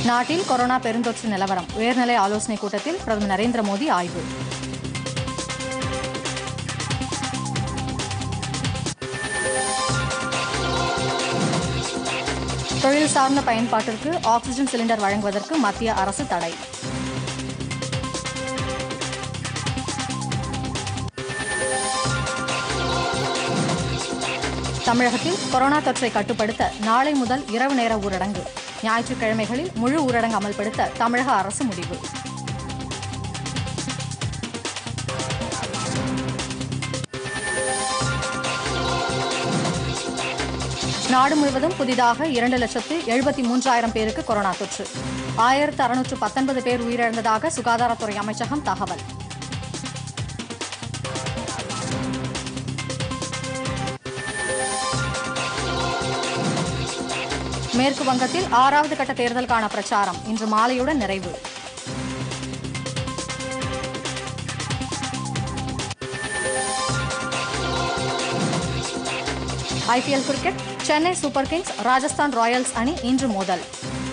நாட்டில் கொரோனா பெருந்தொற்று நிலவரம் உயர்நிலை ஆலோசனைக் கூட்டத்தில் பிரதமர் நரேந்திர மோடி ஆய்வு தொழில் சார்ந்த பயன்பாட்டிற்கு ஆக்ஸிஜன் சிலிண்டர் வழங்குவதற்கு மத்திய அரசு தடை தமிழகத்தில் கொரோனா தொற்றை கட்டுப்படுத்த நாளை முதல் இரவு நேர ஊரடங்கு ஞாயிற்றுக்கிழமைகளில் முழு ஊரடங்கு அமல்படுத்த தமிழக அரசு முடிவு நாடு முழுவதும் புதிதாக இரண்டு லட்சத்து எழுபத்தி மூன்றாயிரம் பேருக்கு கொரோனா தொற்று ஆயிரத்து அறுநூற்று பத்தொன்பது பேர் உயிரிழந்ததாக சுகாதாரத்துறை அமைச்சகம் தகவல் மேற்கு வங்கத்தில் ஆறாவது கட்ட தேர்தலுக்கான பிரச்சாரம் இன்று மாலையுடன் நிறைவு IPL cricket Chennai Super Kings Rajasthan Royals அணி இன்று மோதல்